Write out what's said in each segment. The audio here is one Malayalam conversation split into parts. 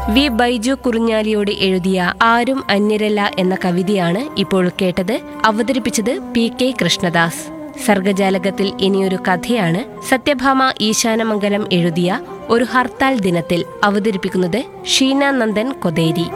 വി ബൈജു കുറിഞ്ഞാലിയോട് എഴുതിയ ആരും അന്യരല്ല എന്ന കവിതയാണ് ഇപ്പോൾ കേട്ടത് അവതരിപ്പിച്ചത് പി കെ കൃഷ്ണദാസ് സർഗജാലകത്തിൽ ഇനിയൊരു കഥയാണ് സത്യഭാമ ഈശാനമംഗലം എഴുതിയ ഒരു ഹർത്താൽ ദിനത്തിൽ അവതരിപ്പിക്കുന്നത് ഷീന നന്ദൻ കൊതേരി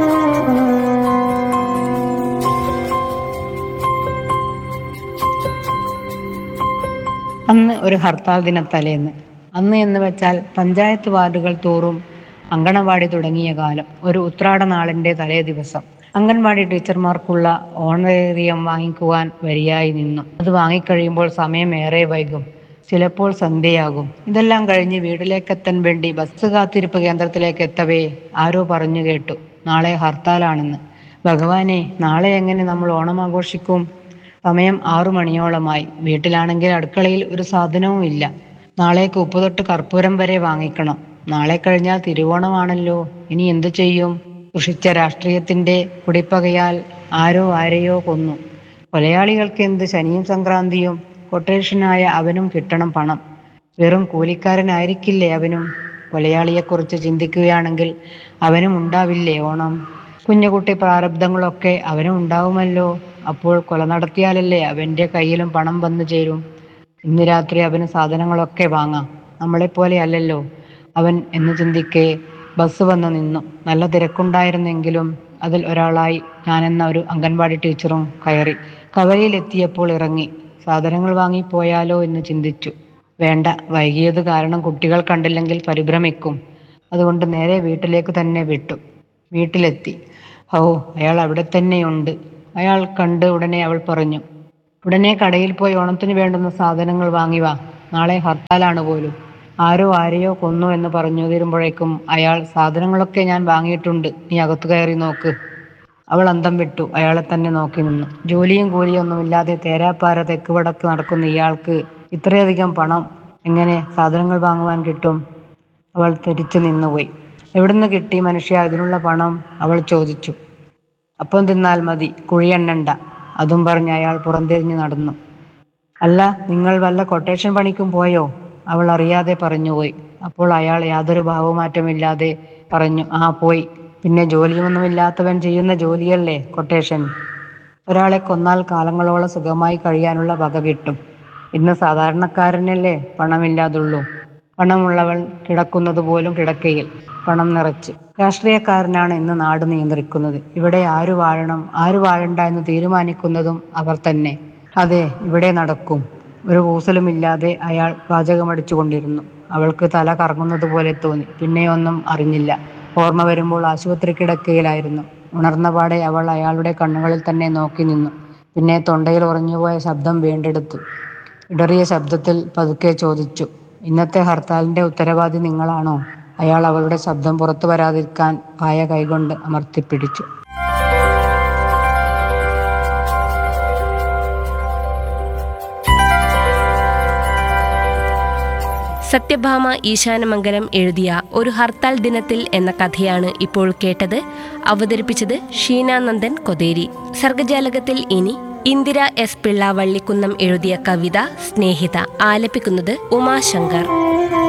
അന്ന് ഒരു ഹർത്താൽ ദിനത്തലേന്ന് അന്ന് എന്ന് വെച്ചാൽ പഞ്ചായത്ത് വാർഡുകൾ തോറും അങ്കണവാടി തുടങ്ങിയ കാലം ഒരു ഉത്രാട നാളിന്റെ തലേ ദിവസം അംഗൻവാടി ടീച്ചർമാർക്കുള്ള ഓണറേറിയം വാങ്ങിക്കുവാൻ വരിയായി നിന്നു അത് വാങ്ങിക്കഴിയുമ്പോൾ സമയം ഏറെ വൈകും ചിലപ്പോൾ സന്ധ്യയാകും ഇതെല്ലാം കഴിഞ്ഞ് വീട്ടിലേക്കെത്താൻ വേണ്ടി ബസ് കാത്തിരിപ്പ് കേന്ദ്രത്തിലേക്ക് എത്തവേ ആരോ പറഞ്ഞു കേട്ടു നാളെ ഹർത്താലാണെന്ന് ഭഗവാനെ നാളെ എങ്ങനെ നമ്മൾ ഓണം ആഘോഷിക്കും സമയം ആറു മണിയോളമായി വീട്ടിലാണെങ്കിൽ അടുക്കളയിൽ ഒരു സാധനവും ഇല്ല നാളേക്ക് ഉപ്പ് തൊട്ട് കർപ്പൂരം വരെ വാങ്ങിക്കണം നാളെ കഴിഞ്ഞാൽ തിരുവോണമാണല്ലോ ഇനി എന്തു ചെയ്യും ദുഷിച്ച രാഷ്ട്രീയത്തിന്റെ കുടിപ്പകയാൽ ആരോ ആരെയോ കൊന്നു കൊലയാളികൾക്ക് എന്ത് ശനിയും സംക്രാന്തിയും കൊട്ടേഷനായ അവനും കിട്ടണം പണം വെറും കൂലിക്കാരനായിരിക്കില്ലേ അവനും കൊലയാളിയെക്കുറിച്ച് ചിന്തിക്കുകയാണെങ്കിൽ അവനും ഉണ്ടാവില്ലേ ഓണം കുഞ്ഞുകുട്ടി പ്രാരബ്ധങ്ങളൊക്കെ അവനും ഉണ്ടാവുമല്ലോ അപ്പോൾ കൊല നടത്തിയാലല്ലേ അവന്റെ കയ്യിലും പണം വന്നു ചേരും ഇന്ന് രാത്രി അവന് സാധനങ്ങളൊക്കെ വാങ്ങാം നമ്മളെപ്പോലെ അല്ലല്ലോ അവൻ എന്ന് ചിന്തിക്കെ ബസ് വന്നു നിന്നു നല്ല തിരക്കുണ്ടായിരുന്നെങ്കിലും അതിൽ ഒരാളായി ഞാനെന്ന ഒരു അംഗൻവാടി ടീച്ചറും കയറി കവലയിലെത്തിയപ്പോൾ ഇറങ്ങി സാധനങ്ങൾ വാങ്ങി പോയാലോ എന്ന് ചിന്തിച്ചു വേണ്ട വൈകിയത് കാരണം കുട്ടികൾ കണ്ടില്ലെങ്കിൽ പരിഭ്രമിക്കും അതുകൊണ്ട് നേരെ വീട്ടിലേക്ക് തന്നെ വിട്ടു വീട്ടിലെത്തി ഓ അയാൾ അവിടെ തന്നെയുണ്ട് അയാൾ കണ്ട് ഉടനെ അവൾ പറഞ്ഞു ഉടനെ കടയിൽ പോയി ഓണത്തിന് വേണ്ടുന്ന സാധനങ്ങൾ വാങ്ങി വാ നാളെ ഹർത്താലാണ് പോലും ആരോ ആരെയോ കൊന്നു എന്ന് പറഞ്ഞു തീരുമ്പോഴേക്കും അയാൾ സാധനങ്ങളൊക്കെ ഞാൻ വാങ്ങിയിട്ടുണ്ട് നീ അകത്തു കയറി നോക്ക് അവൾ അന്തം വിട്ടു അയാളെ തന്നെ നോക്കി നിന്നു ജോലിയും കൂലിയും ഒന്നുമില്ലാതെ തേരാപ്പാര തെക്ക് വടക്ക് നടക്കുന്ന ഇയാൾക്ക് ഇത്രയധികം പണം എങ്ങനെ സാധനങ്ങൾ വാങ്ങുവാൻ കിട്ടും അവൾ തിരിച്ചു നിന്നുപോയി എവിടുന്ന് കിട്ടി മനുഷ്യ ഇതിനുള്ള പണം അവൾ ചോദിച്ചു അപ്പം തിന്നാൽ മതി കുഴിയെണ്ണണ്ട അതും പറഞ്ഞ് അയാൾ പുറംതിരിഞ്ഞു നടന്നു അല്ല നിങ്ങൾ വല്ല കൊട്ടേഷൻ പണിക്കും പോയോ അവൾ അറിയാതെ പറഞ്ഞുപോയി അപ്പോൾ അയാൾ യാതൊരു ഭാവമാറ്റമില്ലാതെ പറഞ്ഞു ആ പോയി പിന്നെ ജോലിയൊന്നുമില്ലാത്തവൻ ചെയ്യുന്ന ജോലിയല്ലേ കൊട്ടേഷൻ ഒരാളെ കൊന്നാൽ കാലങ്ങളോളം സുഖമായി കഴിയാനുള്ള വക കിട്ടും ഇന്ന് സാധാരണക്കാരനല്ലേ പണമില്ലാതുള്ളൂ പണമുള്ളവൻ കിടക്കുന്നത് പോലും കിടക്കയിൽ പണം നിറച്ച് രാഷ്ട്രീയക്കാരനാണ് ഇന്ന് നാട് നിയന്ത്രിക്കുന്നത് ഇവിടെ ആര് വാഴണം ആര് വാഴണ്ട എന്ന് തീരുമാനിക്കുന്നതും അവർ തന്നെ അതെ ഇവിടെ നടക്കും ഒരു കൂസലുമില്ലാതെ അയാൾ പാചകമടിച്ചു കൊണ്ടിരുന്നു അവൾക്ക് തല കറങ്ങുന്നത് പോലെ തോന്നി പിന്നെയൊന്നും അറിഞ്ഞില്ല ഓർമ്മ വരുമ്പോൾ ആശുപത്രി കിടക്കയിലായിരുന്നു ഉണർന്ന പാടെ അവൾ അയാളുടെ കണ്ണുകളിൽ തന്നെ നോക്കി നിന്നു പിന്നെ തൊണ്ടയിൽ ഉറഞ്ഞുപോയ ശബ്ദം വീണ്ടെടുത്തു ഇടറിയ ശബ്ദത്തിൽ പതുക്കെ ചോദിച്ചു ഇന്നത്തെ ഹർത്താലിന്റെ ഉത്തരവാദി നിങ്ങളാണോ അയാൾ അവളുടെ ശബ്ദം പുറത്തു വരാതിരിക്കാൻ പായ കൈകൊണ്ട് അമർത്തിപ്പിടിച്ചു സത്യഭാമ ഈശാനമംഗലം എഴുതിയ ഒരു ഹർത്താൽ ദിനത്തിൽ എന്ന കഥയാണ് ഇപ്പോൾ കേട്ടത് അവതരിപ്പിച്ചത് ഷീനാനന്ദൻ കൊതേരി സർഗജാലകത്തിൽ ഇനി ഇന്ദിര എസ് പിള്ള വള്ളിക്കുന്നം എഴുതിയ കവിത സ്നേഹിത ആലപിക്കുന്നത് ഉമാശങ്കർ